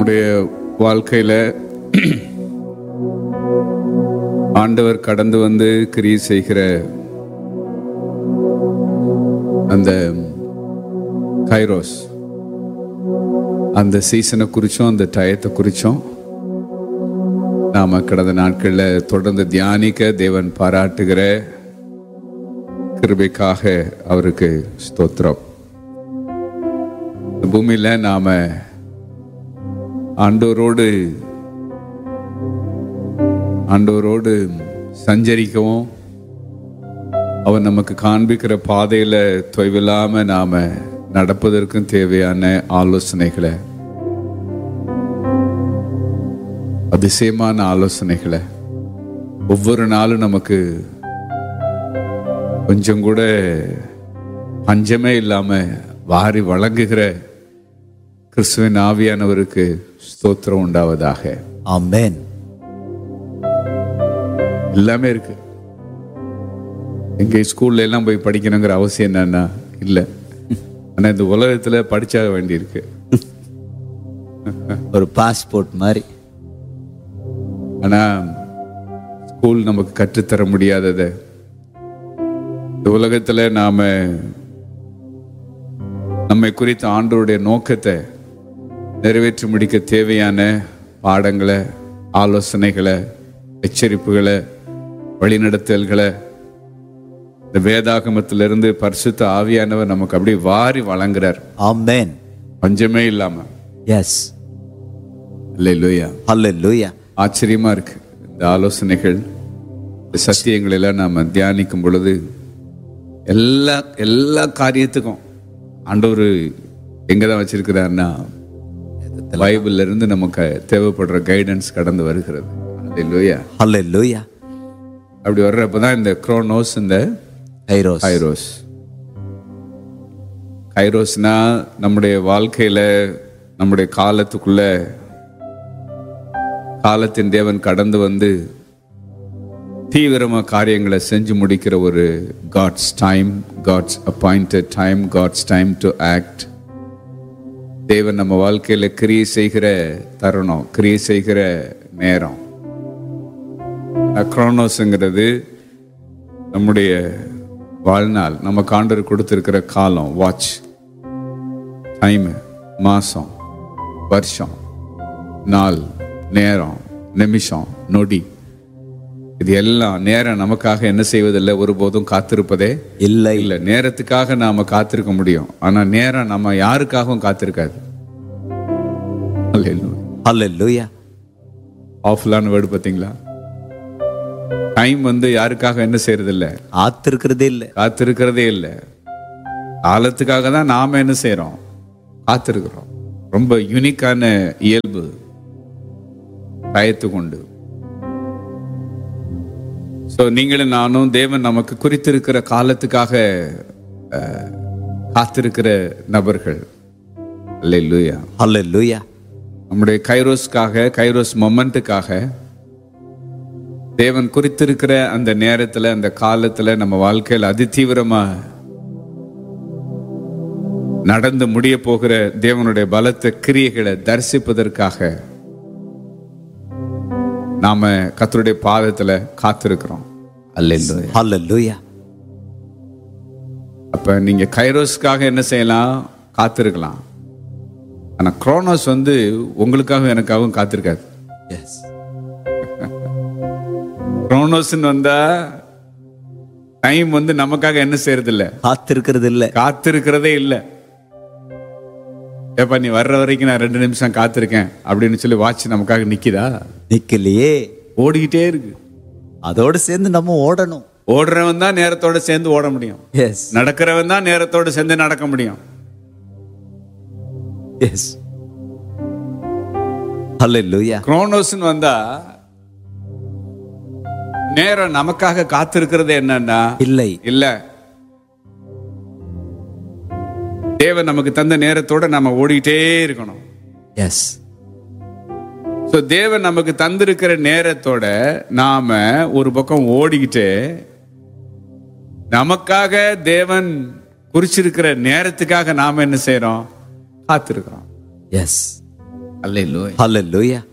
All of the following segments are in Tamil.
நம்முடைய வாழ்க்கையில ஆண்டவர் கடந்து வந்து கிரியை செய்கிற அந்த கைரோஸ் அந்த சீசனை குறிச்சும் அந்த டயத்தை குறிச்சும் நாம கடந்த நாட்கள்ல தொடர்ந்து தியானிக்க தேவன் பாராட்டுகிற கிருபைக்காக அவருக்கு ஸ்தோத்திரம் இந்த பூமியில நாம ஆண்டவரோடு ஆண்டவரோடு சஞ்சரிக்கவும் அவர் நமக்கு காண்பிக்கிற பாதையில தொய்வில்லாம நாம நடப்பதற்கும் தேவையான ஆலோசனைகளை அதிசயமான ஆலோசனைகளை ஒவ்வொரு நாளும் நமக்கு கொஞ்சம் கூட பஞ்சமே இல்லாம வாரி வழங்குகிற கிறிஸ்துவின் ஆவியானவருக்கு ஸ்தோத்திரம் உண்டாவதாக ஆமென் எல்லாமே இருக்கு எங்க ஸ்கூல்ல எல்லாம் போய் படிக்கணுங்கிற அவசியம் என்னன்னா இல்ல ஆனா இந்த உலகத்துல படிச்சாக வேண்டியிருக்கு ஒரு பாஸ்போர்ட் மாதிரி ஆனா ஸ்கூல் நமக்கு கற்றுத்தர முடியாததை இந்த உலகத்துல நாம நம்மை குறித்த ஆண்டவருடைய நோக்கத்தை நிறைவேற்றி முடிக்க தேவையான பாடங்களை ஆலோசனைகளை எச்சரிப்புகளை வழிநடத்தல்களை இந்த வேதாகமத்திலிருந்து பரிசுத்த ஆவியானவர் நமக்கு அப்படியே வாரி வழங்குறார் ஆமென் பஞ்சமே இல்லாம எஸ் இல்லையா ஹalleluya ஆச்சரியமா இருக்கு இந்த ஆலோசனைகள் இந்த சத்தியங்களை எல்லாம் நாம தியானிக்கும் பொழுது எல்லா எல்லா காரியத்துக்கும் ஆண்டவர் எங்க தான் வச்சிருக்கிறாருன்னா பைபிள்ல இருந்து நமக்கு தேவைப்படுற கைடன்ஸ் கடந்து வருகிறது இல்லையா ஹalleluya அப்படி வர்றப்பதான் இந்த குரோனோஸ் இந்த கைரோஸ் கைரோஸ் கைரோஸ்னா நம்முடைய வாழ்க்கையில நம்முடைய காலத்துக்குள்ள காலத்தின் தேவன் கடந்து வந்து தீவிரமா காரியங்களை செஞ்சு முடிக்கிற ஒரு God's time God's appointed time God's time to act தேவன் நம்ம வாழ்க்கையில கிரியை செய்கிற தருணம் கிரியை செய்கிற நேரம் அக்ரோனோஸ்ங்கிறது நம்முடைய வாழ்நாள் நம்ம காண்டர் கொடுத்திருக்கிற காலம் வாட்ச் டைம் மாசம் வருஷம் நாள் நேரம் நிமிஷம் நொடி இது எல்லாம் நேரம் நமக்காக என்ன செய்வதில்லை ஒருபோதும் காத்திருப்பதே இல்லை இல்ல நேரத்துக்காக நாம காத்திருக்க முடியும் ஆனா நேரம் நம்ம யாருக்காகவும் காத்திருக்காது ஹalleluya ஆஃப்லான வேர்டு பாத்தீங்களா டைம் வந்து யாருக்காக என்ன செய்யறது இல்ல ஆத்திருக்கிறதே இல்லை காத்திருக்கிறதே இல்ல காலத்துக்காக தான் நாம என்ன செய்றோம் காத்திருக்கிறோம் ரொம்ப யூனிக்கான இயல்பு டயத்துக்கு உண்டு ஸோ நீங்களும் நானும் தேவன் நமக்கு குறித்திருக்கிற காலத்துக்காக அஹ், காத்திருக்கிற நபர்கள் அல்லேலூயா ஹalleluya நம்முடைய கைரோஸ்க்காக கைரோஸ் மொமெண்ட்டுக்காக தேவன் குறித்திருக்கிற அந்த நேரத்துல அந்த காலத்துல நம்ம வாழ்க்கையில் அதிதீவிரமா நடந்து முடிய போகிற தேவனுடைய பலத்த கிரியைகளை தரிசிப்பதற்காக நாம கர்த்தருடைய பாதத்துல காத்திருக்கிறோம் அல்லேலூயா ஹalleluya அப்ப நீங்க கைரோஸ்க்காக என்ன செய்யலாம் காத்திருக்கலாம் ஆனா குரோனோஸ் வந்து உங்களுக்காகவும் எனக்காகவும் காத்திருக்காது எஸ் குரோனோஸ்ன்னு வந்தா டைம் வந்து நமக்காக என்ன செய்யறது இல்ல காத்திருக்கிறது இல்லை காத்திருக்கிறதே இல்ல ஏப்பா நீ வர்ற வரைக்கும் நான் ரெண்டு நிமிஷம் காத்திருக்கேன் அப்படின்னு சொல்லி வாட்ச் நமக்காக நிக்குதா நிக்கலையே ஓடிக்கிட்டே இருக்கு அதோடு சேர்ந்து நம்ம ஓடணும் ஓடுறவன் தான் நேரத்தோட சேர்ந்து ஓட முடியும் எஸ் நடக்கிறவன் தான் நேரத்தோட சேர்ந்து நடக்க முடியும் எஸ் ஹalleluya குரோனோஸ்னு வந்தா நேரம் நமக்காக காத்திருக்கிறது என்னன்னா இல்லை இல்ல தேவன் நமக்கு தந்த நேரத்தோட நாம ஓடிட்டே இருக்கணும் எஸ் ஸோ தேவன் நமக்கு தந்திருக்கிற நேரத்தோட நாம ஒரு பக்கம் ஓடிக்கிட்டு நமக்காக தேவன் குறிச்சிருக்கிற நேரத்துக்காக நாம என்ன செய்றோம் காத்திருக்கிறோம் எஸ் அல்லேலூயா Hallelujah.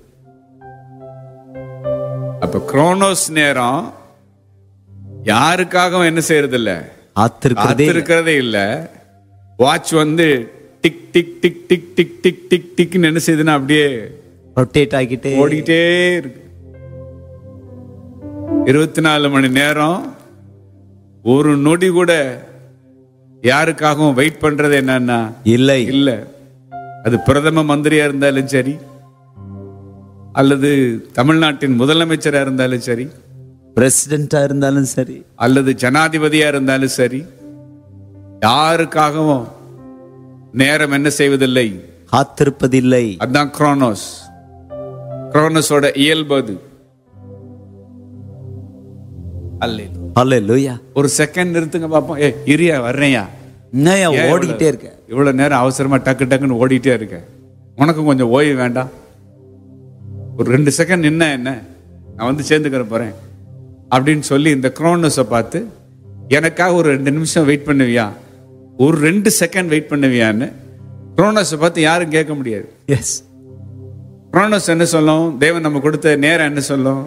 அப்ப குரோனோஸ் நேரம் யாருக்காகவும் என்ன செய்யறது இல்ல காத்திருக்கிறதே இல்ல. காத்திருக்கிறதே இல்ல வாட்ச் வந்து tick tick tick tick tick tick tick டிக்னு என்ன செய்யுதுன்னா அப்படியே ரொட்டேட் ஆகிட்டே ஓடிட்டே இருக்கு இருபத்தி நாலு மணி நேரம் ஒரு நொடி கூட யாருக்காகவும் வெயிட் பண்றது என்னன்னா இல்லை இல்ல அது பிரதம மந்திரியா இருந்தாலும் சரி அல்லது தமிழ்நாட்டின் முதலமைச்சரா இருந்தாலும் சரி பிரசிடென்டா இருந்தாலும் சரி அல்லது ஜனாதிபதியா இருந்தாலும் சரி யாருக்காகவும் நேரம் என்ன செய்வதில்லை காத்திருப்பதில்லை அதான் குரோனோஸ் குரோனோஸோட இயல்பு அது அல்லேலூயா. Hallelujah. ஒரு செகண்ட் நிறுத்துங்க பாப்போம் ஏ இரியா வர்றேன்யா என்னய்யா ஏன் ஓடிக்கிட்டே இவ்வளவு- இருக்க இவ்வளவு நேரம் அவசரமா டக்கு டக்குன்னு ஓடிட்டே இருக்க உனக்கும் கொஞ்சம் ஓய்வு வேண்டாம் ஒரு ரெண்டு செகண்ட் நின்ன என்ன நான் வந்து சேர்ந்துக்கிற போறேன் அப்படின்னு சொல்லி இந்த குரோனஸை பார்த்து எனக்காக ஒரு ரெண்டு நிமிஷம் வெயிட் பண்ணுவியா ஒரு ரெண்டு செகண்ட் வெயிட் பண்ணுவியான்னு குரோனஸை பார்த்து யாரும் கேட்க முடியாது எஸ் குரோனஸ் என்ன சொல்லும் தேவன் நம்ம கொடுத்த நேரம் என்ன சொல்லும்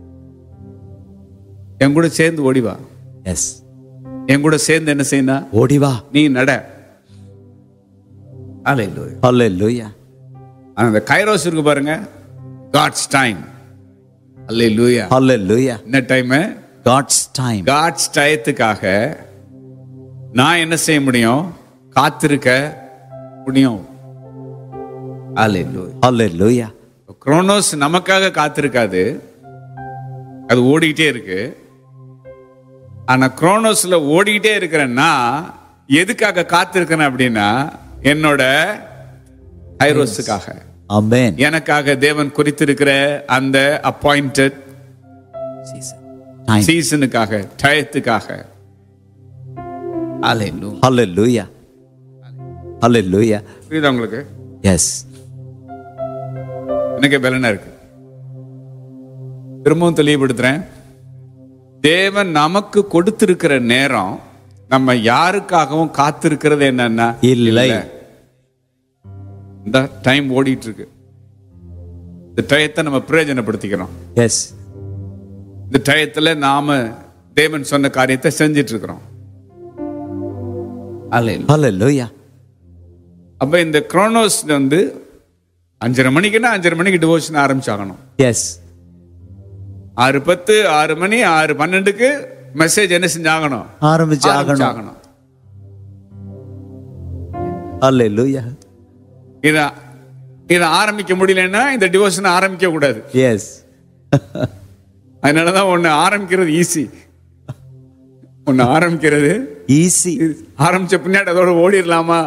என் கூட சேர்ந்து ஓடிவா எஸ் என் கூட சேர்ந்து என்ன செய்யணும் ஓடி வா நீ நட Hallelujah. Hallelujah. அந்த கைரோஸ் இருக்கு பாருங்க காட்ஸ் டைம் அல்லேலூயா Hallelujah. என்ன டைம் God's time. காட்ஸ் டயத்துக்காக நான் என்ன செய்ய முடியும் காத்திருக்க முடியும் அல்லேலூயா Hallelujah. குரோனோஸ் நமக்காக காத்திருக்காது அது ஓடிக்கிட்டே இருக்கு ஆனா குரோனோஸ்ல ஓடிக்கிட்டே இருக்கிறேன்னா எதுக்காக காத்திருக்கிறேன் அப்படின்னா என்னோட கைரோஸுக்காக Amen. எனக்காக தேவன் குறித்திருக்கிற அந்த அப்பாயிண்டட் Time. சீசனுக்காக டயத்துக்காக Hallelujah. Hallelujah. Hallelujah. புரியுதா உங்களுக்கு Yes. எனக்கு பலனா இருக்கு திரும்பவும் தெளிவுபடுத்துறேன் தேவன் நமக்கு கொடுத்திருக்கிற நேரம் நம்ம யாருக்காகவும் காத்திருக்கிறது என்னன்னா இல்லை. இந்த டைம் ஓடிட்டு இருக்கு இந்த டயத்தை நம்ம பிரயோஜனப்படுத்திக்கிறோம் Yes. இந்த டயத்துல நாம தேவன் சொன்ன காரியத்தை செஞ்சிட்டு இருக்கிறோம் Hallelujah. Hallelujah. அப்ப இந்த குரோனோஸ் வந்து அஞ்சரை மணிக்குன்னா அஞ்சரை மணிக்கு டிவோஷன் ஆரம்பிச்சாகணும் Yes. ஆறு பத்து ஆறு மணி ஆறு பன்னெண்டுக்கு மெசேஜ் என்ன செஞ்சாகணும் ஆரம்பிச்சு ஆகணும் ஆரம்பிச்சாகணும் Hallelujah. இத இத ஆரம்பிக்க முடியலன்னா இந்த டிவோஷன் ஆரம்பிக்க கூடாது Yes. அதனாலதான் ஒண்ணு ஆரம்பிக்கிறது ஈஸி ஒண்ணு ஆரம்பிக்கிறது Easy. ஆரம்பிச்ச பின்னாடி அதோட ஓடிடலாமா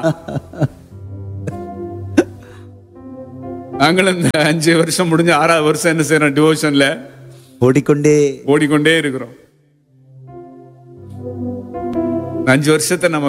நாங்களும் இந்த அஞ்சு வருஷம் முடிஞ்ச ஆறாவது வருஷம் என்ன செய்யறோம் டிவோஷன்ல ஓடிக்கொண்டே ஓடிக்கொண்டே இருக்கிறோம் அஞ்சு வருஷத்தை நம்ம